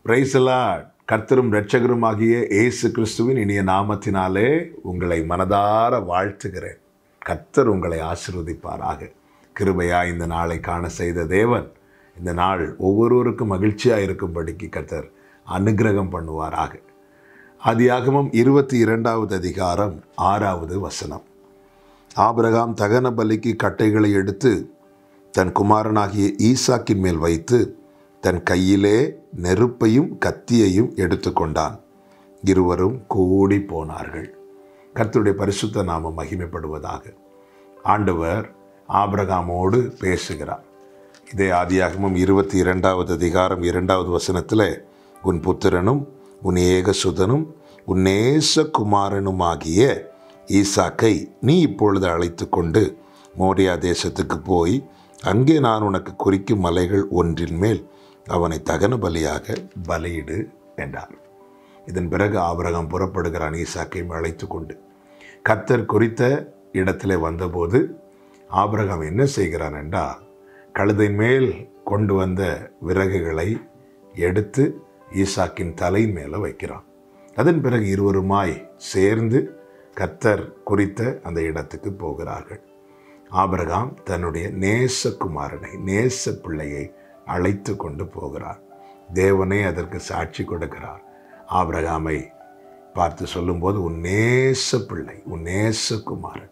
பிரைசலா கர்த்தரும் இரட்சகரும் ஆகிய இயேசு கிறிஸ்துவின் இனிய நாமத்தினாலே உங்களை மனதார வாழ்த்துகிறேன் கர்த்தர் உங்களை ஆசிர்வதிப்பாராக கிருபையா இந்த நாளை காண செய்த தேவன் இந்த நாள் ஒவ்வொருவருக்கும் மகிழ்ச்சியாக இருக்கும்படிக்கு கர்த்தர் அனுகிரகம் பண்ணுவாராக ஆதியாகமம் இருபத்தி இரண்டாவது அதிகாரம் ஆறாவது வசனம் ஆபிரகாம் தகன பலிக்கு கட்டைகளை எடுத்து தன் குமாரனாகிய ஈசாக்கின் மேல் வைத்து தன் கையிலே நெருப்பையும் கத்தியையும் எடுத்துக்கொண்டான் இருவரும் கூடி போனார்கள் கர்த்தருடைய பரிசுத்த நாமம் மகிமைப்படுவதாக ஆண்டவர் ஆபிரகாமோடு பேசுகிறார் இதே ஆதியாகமும் இருபத்தி இரண்டாவது அதிகாரம் இரண்டாவது வசனத்தில் உன் புத்திரனும் உன் ஏகசுதனும் உன் நேசகுமாரனுமாகிய ஈசாக்கை நீ இப்பொழுது அழைத்து கொண்டு மோரியா தேசத்துக்கு போய் அங்கே நான் உனக்கு குறிக்கும் மலைகள் ஒன்றின் மேல் அவனை தகன பலியாக பலியிடு என்றார் இதன் பிறகு ஆபிரகாம் புறப்படுகிறான் ஈசாக்கையும் அழைத்து கொண்டு கத்தர் குறித்த இடத்திலே வந்தபோது ஆபிரகாம் என்ன செய்கிறான் என்றால் கழுதை மேல் கொண்டு வந்த விறகுகளை எடுத்து ஈசாக்கின் தலை மேலே வைக்கிறான் அதன் பிறகு இருவருமாய் சேர்ந்து கத்தர் குறித்த அந்த இடத்துக்கு போகிறார்கள் ஆபிரகாம் தன்னுடைய நேசகுமாரனை நேச பிள்ளையை அழைத்து கொண்டு போகிறார் தேவனே அதற்கு சாட்சி கொடுக்கிறார் ஆபிரகாமை பார்த்து சொல்லும்போது உன் நேச பிள்ளை உன் நேசகுமாரன்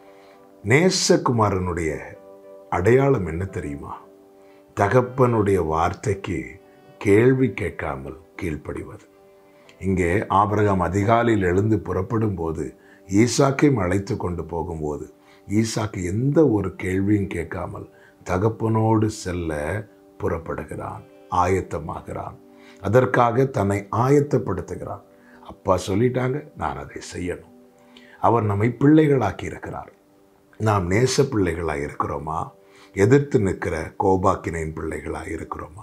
நேசகுமாரனுடைய அடையாளம் என்ன தெரியுமா தகப்பனுடைய வார்த்தைக்கு கேள்வி கேட்காமல் கீழ்ப்படிவது இங்கே ஆபிரகாம் அதிகாலையில் எழுந்து புறப்படும் போது ஈசாக்கையும் அழைத்து கொண்டு போகும்போது ஈசாக்கு எந்த ஒரு கேள்வியும் கேட்காமல் தகப்பனோடு செல்ல புறப்படுகிறான் ஆயத்தமாகிறான் அதற்காக தன்னை ஆயத்தப்படுத்துகிறான் அப்பா சொல்லிட்டாங்க நான் அதை செய்யணும் அவர் நம்மை பிள்ளைகளாக்கி இருக்கிறார் நாம் நேச பிள்ளைகளாக இருக்கிறோமா எதிர்த்து நிற்கிற கோபாக்கினின் பிள்ளைகளாக இருக்கிறோமா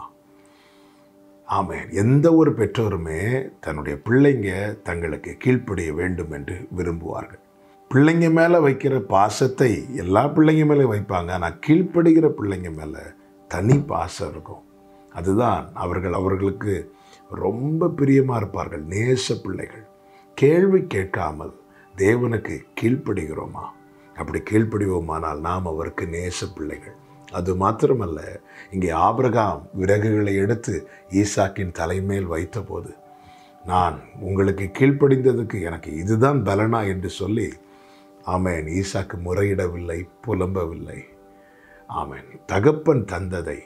ஆமாம் எந்த ஒரு பெற்றோருமே தன்னுடைய பிள்ளைங்க தங்களுக்கு கீழ்ப்படிய வேண்டும் என்று விரும்புவார்கள் பிள்ளைங்க மேலே வைக்கிற பாசத்தை எல்லா பிள்ளைங்க மேலே வைப்பாங்க ஆனால் கீழ்ப்படுகிற பிள்ளைங்க மேலே தனி பாசம் இருக்கும் அதுதான் அவர்கள் அவர்களுக்கு ரொம்ப பிரியமாக இருப்பார்கள் நேச பிள்ளைகள் கேள்வி கேட்காமல் தேவனுக்கு கீழ்ப்படுகிறோமா அப்படி கீழ்ப்படிவோமானால் நாம் அவருக்கு நேச பிள்ளைகள் அது மாத்திரமல்ல இங்கே ஆபிரகாம் விறகுகளை எடுத்து ஈசாக்கின் தலைமேல் வைத்தபோது நான் உங்களுக்கு கீழ்ப்படிந்ததுக்கு எனக்கு இதுதான் பலனா என்று சொல்லி ஆமேன் ஈசாக்கு முறையிடவில்லை புலம்பவில்லை ஆமேன் தகப்பன் தந்ததை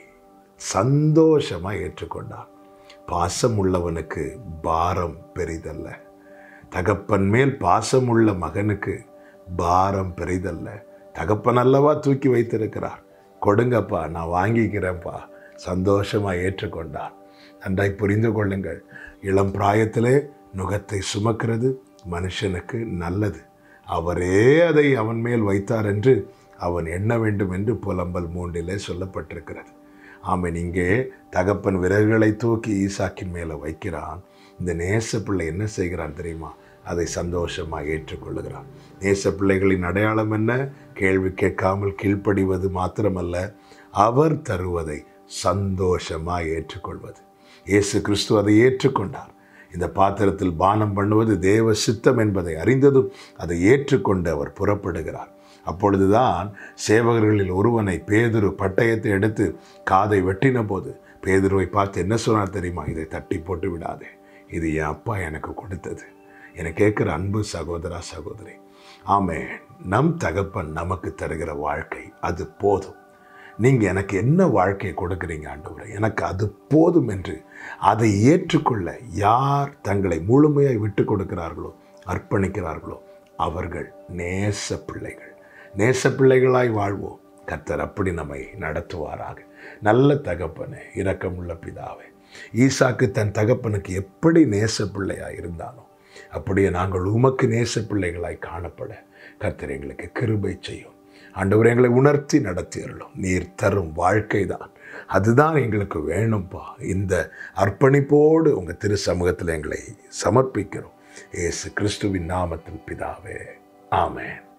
சந்தோஷமாக ஏற்றுக்கொண்டான் பாசம் உள்ளவனுக்கு பாரம் பெரிதல்ல தகப்பன் மேல் பாசமுள்ள மகனுக்கு பாரம் பெரிதல்ல தகப்பன் அல்லவா தூக்கி வைத்திருக்கிறார் கொடுங்கப்பா நான் வாங்கிக்கிறேன்ப்பா சந்தோஷமாக ஏற்றுக்கொண்டான் நன்றாய் புரிந்து கொள்ளுங்கள் இளம் பிராயத்திலே நுகத்தை சுமக்கிறது மனுஷனுக்கு நல்லது அவரே அதை அவன் மேல் வைத்தார் என்று அவன் எண்ண வேண்டும் என்று புலம்பல் மூன்றிலே சொல்லப்பட்டிருக்கிறது ஆமன் இங்கே தகப்பன் விறகுகளை தூக்கி ஈசாக்கின் மேலே வைக்கிறான் இந்த நேச பிள்ளை என்ன செய்கிறான் தெரியுமா அதை சந்தோஷமாக ஏற்றுக்கொள்ளுகிறான் நேச பிள்ளைகளின் அடையாளம் என்ன கேள்வி கேட்காமல் கீழ்ப்படிவது மாத்திரமல்ல அவர் தருவதை சந்தோஷமாக ஏற்றுக்கொள்வது இயேசு கிறிஸ்து அதை ஏற்றுக்கொண்டார் இந்த பாத்திரத்தில் பானம் பண்ணுவது தேவ சித்தம் என்பதை அறிந்ததும் அதை ஏற்றுக்கொண்டு அவர் புறப்படுகிறார் அப்பொழுதுதான் சேவகர்களில் ஒருவனை பேதுரு பட்டயத்தை எடுத்து காதை வெட்டின போது பேதுருவை பார்த்து என்ன சொன்னார் தெரியுமா இதை தட்டி போட்டு விடாதே இது என் அப்பா எனக்கு கொடுத்தது என கேட்குற அன்பு சகோதரா சகோதரி ஆமே நம் தகப்பன் நமக்கு தருகிற வாழ்க்கை அது போதும் நீங்கள் எனக்கு என்ன வாழ்க்கையை கொடுக்குறீங்க ஆண்டவரை எனக்கு அது போதும் என்று அதை ஏற்றுக்கொள்ள யார் தங்களை முழுமையாய் விட்டு கொடுக்கிறார்களோ அர்ப்பணிக்கிறார்களோ அவர்கள் நேச பிள்ளைகள் நேச பிள்ளைகளாய் வாழ்வோம் கர்த்தர் அப்படி நம்மை நடத்துவாராக நல்ல தகப்பனே இரக்கமுள்ள பிதாவே ஈசாக்கு தன் தகப்பனுக்கு எப்படி நேச பிள்ளையாக இருந்தானோ அப்படியே நாங்கள் உமக்கு நேச பிள்ளைகளாய் காணப்பட கர்த்தர் எங்களுக்கு கிருபை செய்யும் ஆண்டவர் எங்களை உணர்த்தி நடத்தியறலும் நீர் தரும் வாழ்க்கை தான் அதுதான் எங்களுக்கு வேணும்ப்பா இந்த அர்ப்பணிப்போடு உங்கள் திரு சமூகத்தில் எங்களை சமர்ப்பிக்கிறோம் ஏசு கிறிஸ்துவின் நாமத்தில் பிதாவே ஆமேன்